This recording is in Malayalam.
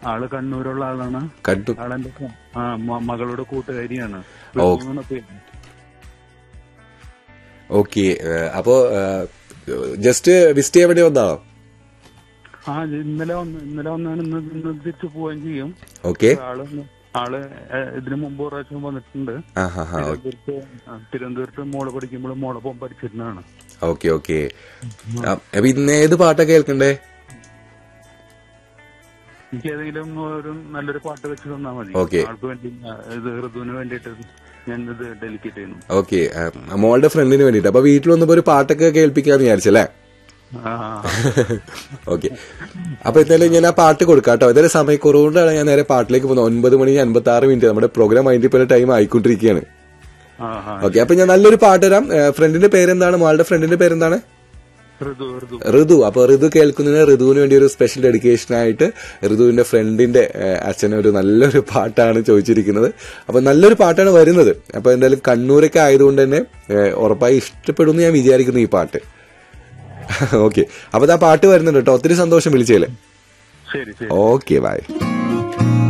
ആള് കണ്ണൂരുള്ള ആളാണ് കണ്ടു ആളെന്റെ ക- ആ മ- മകളുടെ കൂട്ടുകാരിയാണ് ഓ. എന്നാണ് പേര്. ഓക്കെ അപ്പോ ജസ്റ്റ് വിസിറ്റ് ചെയ്യാൻ വേണ്ടി വന്നാണോ ആ ഇന്നലെ വന്ന് ഇന്നലെ വന്നാണ് ഇന്ന് ഇന്ന് തിരിച്ചു പോവുകയും ചെയ്യും ഓക്കെ ആള് ആള് ഏ, ഇതിനു മുമ്പ് ഒരു പ്രാവശ്യം വന്നിട്ടുണ്ട് ആ ഹാ ഹാ തിരുവനന്തപുരത്ത് ആ, തിരുവനന്തപുരത്ത് മോള് പഠിക്കുമ്പോൾ മോളൊപ്പം പഠിച്ചിരുന്നതാണ് ഓക്കെ ഓക്കെ അപ്പൊ ഇന്ന് ഏത് പാട്ടാ കേൾക്കണ്ടേ എനിക്ക് ഏതെങ്കിലും ഒരു നല്ലൊരു പാട്ട് വെച്ച് തന്നാൽ മതി Okay. ആൾക്ക് വേണ്ടി ആ, ഇത് ഋതുവിന് വേണ്ടിയിട്ട് ഞാൻ ഇത് ഡെലിക്കേറ്റ് ചെയ്യുന്നു ഓക്കെ മോളുടെ ഫ്രണ്ടിന് വേണ്ടിട്ട് അപ്പൊ വീട്ടിൽ വന്നപ്പോ ഒരു പാട്ടൊക്കെ കേൾപ്പിക്കാന്ന് വിചാരിച്ചല്ലേ ആ, ഓക്കെ അപ്പൊ എന്തായാലും ഞാൻ ആ പാട്ട് കൊടുക്കാം കേട്ടോ എന്തായാലും സമയക്കുറവുകൊണ്ടാണ് ഞാൻ നേരെ പാട്ടിലേക്ക് പോകുന്നത് ഒൻപത് മണി അൻപത്തി ആറ് മിനിറ്റ് നമ്മുടെ പ്രോഗ്രാം അതിന്റെ പോലെ ടൈം ആയിക്കൊണ്ടിരിക്കുകയാണ് ആ, ആ. ഓക്കെ അപ്പൊ ഞാൻ നല്ലൊരു പാട്ട് തരാം ഫ്രണ്ടിന്റെ പേരെന്താണ് മോളുടെ ഫ്രണ്ടിന്റെ പേരെന്താണ് ഋതു ഋതു ഋതു അപ്പൊ ഋതു കേൾക്കുന്നതിന് ഋതുവിന് വേണ്ടി ഒരു സ്പെഷ്യൽ ഡെഡിക്കേഷൻ ആയിട്ട് ഋതുവിന്റെ ഫ്രണ്ടിന്റെ ഏഹ്, അച്ഛന് ഒരു നല്ലൊരു പാട്ടാണ് ചോദിച്ചിരിക്കുന്നത് അപ്പൊ നല്ലൊരു പാട്ടാണ് വരുന്നത് അപ്പൊ എന്തായാലും കണ്ണൂരൊക്കെ ആയതുകൊണ്ട് തന്നെ ഏഹ്, ഉറപ്പായി ഇഷ്ടപ്പെടുമെന്ന് ഞാൻ വിചാരിക്കുന്നു ഈ പാട്ട് ഓക്കെ അപ്പൊ ആ പാട്ട് വരുന്നുണ്ട് കേട്ടോ ഒത്തിരി സന്തോഷം വിളിച്ചേല് ശരി ശരി ഓക്കെ ബൈ